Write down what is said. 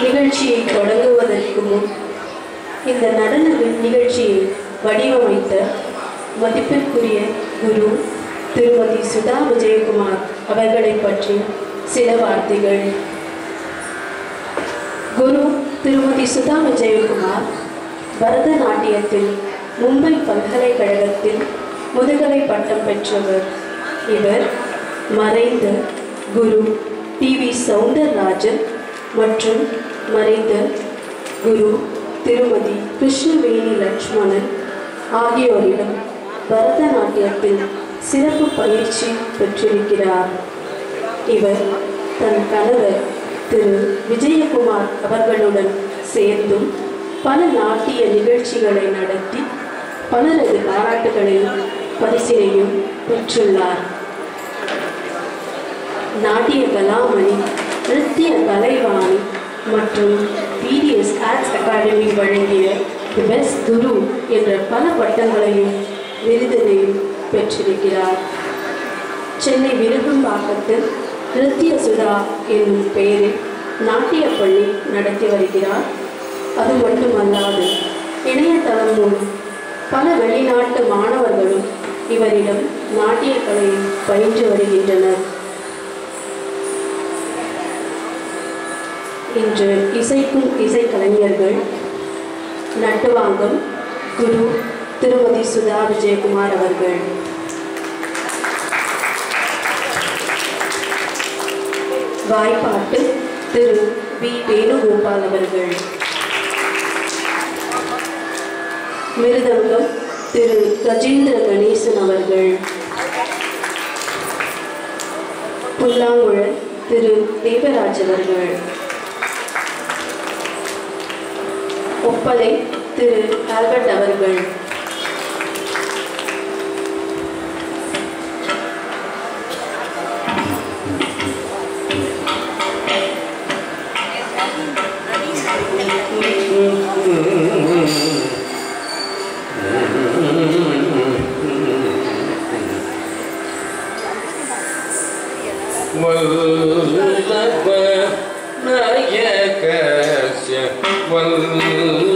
நிகழ்ச்சியை தொடங்குவதற்கு முன் இந்த நடன நிகழ்ச்சியை வடிவமைத்த மதிப்பிற்குரிய குரு திருமதி சுதா விஜயகுமார் அவர்களை பற்றி சில வார்த்தைகள் குரு திருமதி சுதா விஜயகுமார் பரதநாட்டியத்தில் மும்பை பல்கலைக்கழகத்தில் முதுகலை பட்டம் பெற்றவர் இவர் மறைந்த குரு டி வி சவுந்தரராஜன் மற்றும் மறைந்த குரு திருமதி கிருஷ்ணவேணி லட்சுமணன் ஆகியோரிடம் பரதநாட்டியத்தில் சிறப்பு பயிற்சி பெற்றிருக்கிறார் இவர் தன் கணவர் திரு விஜயகுமார் அவர்களுடன் சேர்ந்தும் பல நாட்டிய நிகழ்ச்சிகளை நடத்தி பலரது பாராட்டுகளையும் பரிசினையும் பெற்றுள்ளார் நாட்டிய கலாமணி நிருத்திய கலைவாணி மற்றும் பிடிஎஸ் ஆர்ட்ஸ் அகாடமி வழங்கிய தி பெஸ்ட் குரு என்ற பல பட்டங்களையும் விருதினையும் பெற்றிருக்கிறார் சென்னை விருகம்பாக்கத்தில் நிருத்திய சுதா என்னும் பெயரில் நாட்டிய பள்ளி நடத்தி வருகிறார் அது மட்டுமல்லாது இணையதளம் மூலம் பல வெளிநாட்டு மாணவர்களும் இவரிடம் நாட்டிய கலையை பயின்று வருகின்றனர் இன்று இசைக்கும் இசைக்கலைஞர்கள் நட்டுவாங்கம் குரு திருமதி சுதா விஜயகுமார் அவர்கள் வாய்ப்பாட்டு திரு வி வேணுகோபால் அவர்கள் மிருதங்கம் திரு கஜேந்திர கணேசன் அவர்கள் புல்லாங்குழல் திரு தேவராஜ் அவர்கள் ஒப்பலை திரு ஆல்பர்ட் அவர்கள் वल्लभ नायकस्य वल्लभ